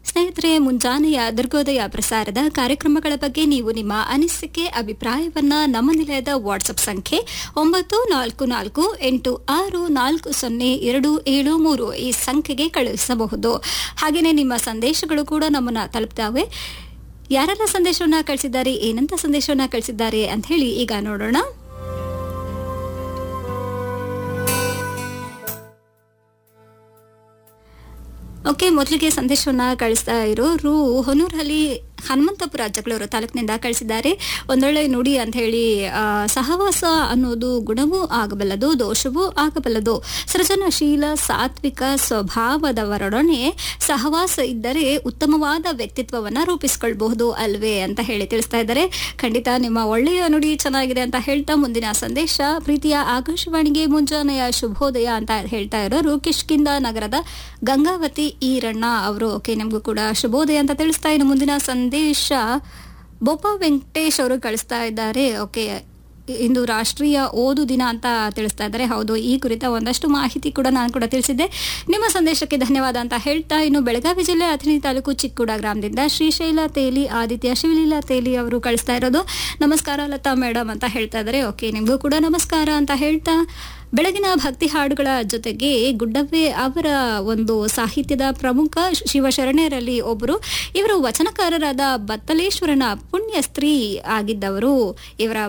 ಸ್ನೇಹಿತರೆ ಮುಂಜಾನೆಯ ದುರ್ಗೋದಯ ಪ್ರಸಾರದ ಕಾರ್ಯಕ್ರಮಗಳ ಬಗ್ಗೆ ನೀವು ನಿಮ್ಮ ಅನಿಸಿಕೆ ಅಭಿಪ್ರಾಯವನ್ನ ನಮ್ಮ ನಿಲಯದ ವಾಟ್ಸ್ಆಪ್ ಸಂಖ್ಯೆ ಒಂಬತ್ತು ನಾಲ್ಕು ನಾಲ್ಕು ಎಂಟು ಆರು ನಾಲ್ಕು ಸೊನ್ನೆ ಎರಡು ಏಳು ಮೂರು ಈ ಸಂಖ್ಯೆಗೆ ಕಳುಹಿಸಬಹುದು ಹಾಗೆಯೇ ನಿಮ್ಮ ಸಂದೇಶಗಳು ಕೂಡ ನಮ್ಮನ್ನ ತಲುಪ್ತಾವೆ ಯಾರೆಲ್ಲ ಸಂದೇಶವನ್ನ ಕಳಿಸಿದ್ದಾರೆ ಏನಂತ ಸಂದೇಶವನ್ನ ಕಳಿಸಿದ್ದಾರೆ ಅಂತ ಹೇಳಿ ಈಗ ನೋಡೋಣ ಓಕೆ ಮೊದಲಿಗೆ ಸಂದೇಶವನ್ನ ಕಳಿಸ್ತಾ ಇರೋರು ಹೊನ್ನೂರಲ್ಲಿ ಹನುಮಂತಪುರ ಜಗಳೂರು ತಾಲೂಕಿನಿಂದ ಕಳಿಸಿದ್ದಾರೆ ಒಂದೊಳ್ಳೆ ನುಡಿ ಅಂತ ಹೇಳಿ ಆ, ಸಹವಾಸ ಅನ್ನೋದು ಗುಣವೂ ಆಗಬಲ್ಲದು ದೋಷವೂ ಆಗಬಲ್ಲದು ಸೃಜನಶೀಲ ಸಾತ್ವಿಕ ಸ್ವಭಾವದವರೊಡನೆ ಸಹವಾಸ ಇದ್ದರೆ ಉತ್ತಮವಾದ ವ್ಯಕ್ತಿತ್ವವನ್ನ ರೂಪಿಸಿಕೊಳ್ಬಹುದು ಅಲ್ವೇ ಅಂತ ಹೇಳಿ ತಿಳಿಸ್ತಾ ಇದ್ದಾರೆ ಖಂಡಿತ ನಿಮ್ಮ ಒಳ್ಳೆಯ ನುಡಿ ಚೆನ್ನಾಗಿದೆ ಅಂತ ಹೇಳ್ತಾ ಮುಂದಿನ ಸಂದೇಶ ಪ್ರೀತಿಯ ಆಕಾಶವಾಣಿಗೆ ಮುಂಜಾನೆಯ ಶುಭೋದಯ ಅಂತ ಹೇಳ್ತಾ ಇರೋರು ಕಿಷ್ಕಿಂದ ನಗರದ ಗಂಗಾವತಿ ಈರಣ್ಣ ಅವರು ಓಕೆ ನಿಮಗೂ ಕೂಡ ಶುಭೋದಯ ಅಂತ ತಿಳಿಸ್ತಾ ಇನ್ನು ಮುಂದಿನ ಸಂದೇಶ ಬೋಪ ವೆಂಕಟೇಶ್ ಅವರು ಕಳಿಸ್ತಾ ಇದ್ದಾರೆ ಓಕೆ ಇಂದು ರಾಷ್ಟ್ರೀಯ ಓದು ದಿನ ಅಂತ ತಿಳಿಸ್ತಾ ಇದ್ದಾರೆ ಹೌದು ಈ ಕುರಿತ ಒಂದಷ್ಟು ಮಾಹಿತಿ ಕೂಡ ನಾನು ಕೂಡ ತಿಳಿಸಿದ್ದೆ ನಿಮ್ಮ ಸಂದೇಶಕ್ಕೆ ಧನ್ಯವಾದ ಅಂತ ಹೇಳ್ತಾ ಇನ್ನು ಬೆಳಗಾವಿ ಜಿಲ್ಲೆ ಅಥಣಿ ತಾಲೂಕು ಚಿಕ್ಕೂಡ ಗ್ರಾಮದಿಂದ ಶ್ರೀಶೈಲ ತೇಲಿ ಆದಿತ್ಯ ಶಿವಲೀಲಾ ತೇಲಿ ಅವರು ಕಳಿಸ್ತಾ ಇರೋದು ನಮಸ್ಕಾರ ಲತಾ ಮೇಡಮ್ ಅಂತ ಹೇಳ್ತಾ ಇದ್ದಾರೆ ಓಕೆ ನಿಮಗೂ ಕೂಡ ನಮಸ್ಕಾರ ಅಂತ ಹೇಳ್ತಾ ಬೆಳಗಿನ ಭಕ್ತಿ ಹಾಡುಗಳ ಜೊತೆಗೆ ಗುಡ್ಡವ್ವೆ ಅವರ ಒಂದು ಸಾಹಿತ್ಯದ ಪ್ರಮುಖ ಶಿವಶರಣರಲ್ಲಿ ಒಬ್ಬರು ಇವರು ವಚನಕಾರರಾದ ಬತ್ತಲೇಶ್ವರನ ಪುಣ್ಯ ಸ್ತ್ರೀ ಆಗಿದ್ದವರು ಇವರ